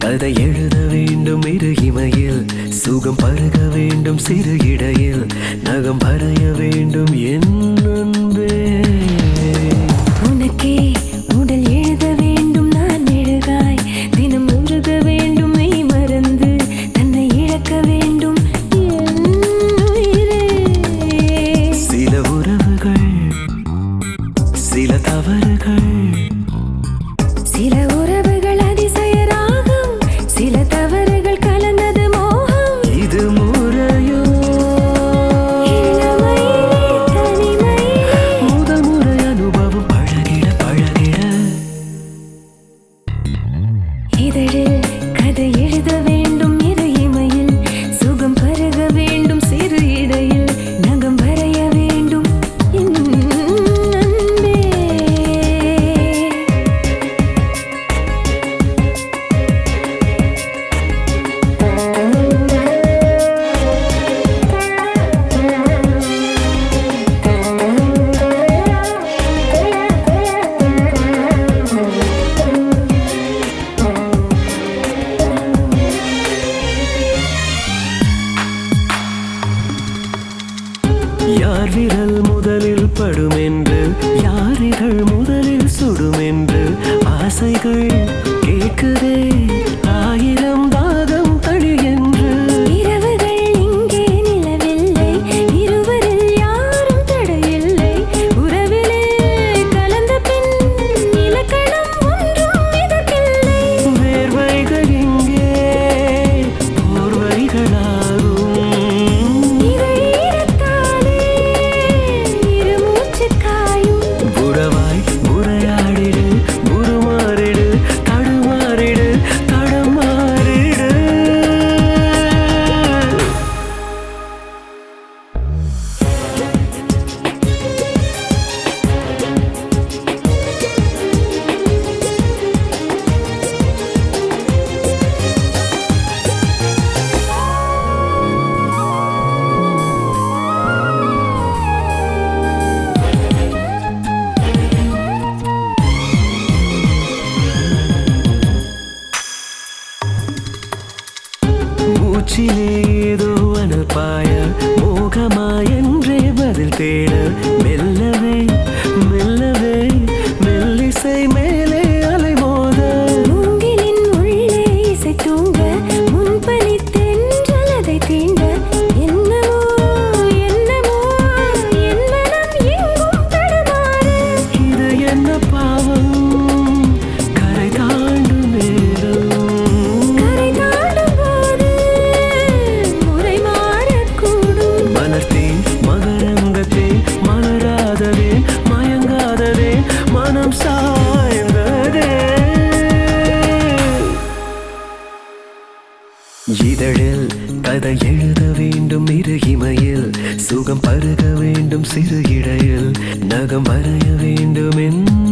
கதை எழுத வேண்டும் இரு இமையில் சுகம் பருக வேண்டும் சிறு இடையில் நகம் வரைய வேண்டும் என் அன்பே உனக்கே உடல் எழுத வேண்டும் நான் எழுதாய் தினம் உருக வேண்டும் மெய் மறந்து தன்னை இழக்க வேண்டும் என் உயிரே. சில உறவுகள் சில தவறுகள் சில உறவுகள் அதிசய ராகம் சில தவறுகள் கலந்தது மோகம் இது முறையோ இளமையிலே தனிமையிலே முதல் முறை அனுபவம் பழகிட பழகிட இதழில் கதை எழுத வேண்டும் இரு இமையில் சுகம் பருக வேண்டும் சிறு இடையில் நகம் வரைய வேண்டும் என் அன்பே யார் விரல் முதலில் படும் என்று யாரிகள் முதலில் சுடும் என்று ஆசைகள் கேட்குதே ஆயிரம் தாகம் தழி என்று இரவுகள் இங்கே நிலவில்லை இருவரில் யாரும் தடையில்லை உறவிலே கலந்த பின் இலக்கணம் ஒன்றும் இதற்கில்லை வேர்வைகள் இங்கே போர்வைகளாகும் இதை ஈரத்தாலே இரு மூச்சு காயும் புறவாய் உரையாடிடு உருமாறிடு தடுமாறிடு தடமாறிடு மூச்சிலே ஏதோ அனல் பாய மோகமா என்றே பதில் தேட மெல்லவே மெல்லவே மெல்லிசை மேலே அலைமோத மூங்கிலின் உள்ளே இசை தூங்க முன்பனி தென்றல் அதை தீண்ட என்னமோ என்னமோ என் மனம் எங்கும் தடுமாறு இது என்ன பாவம் கரை தாண்டும் நேரம் கரை தாண்டும் போது முறை மாறக்கூடும் மலர்த்தே மகரங்கத்தே மலராததே மயங்காததே மனம் சாய்ந்ததே இதழில் கதை எழுத வேண்டும் இரு இமையில் சுகம் பருக வேண்டும் சிறு இடையில் நகம் வரைய வேண்டும் என்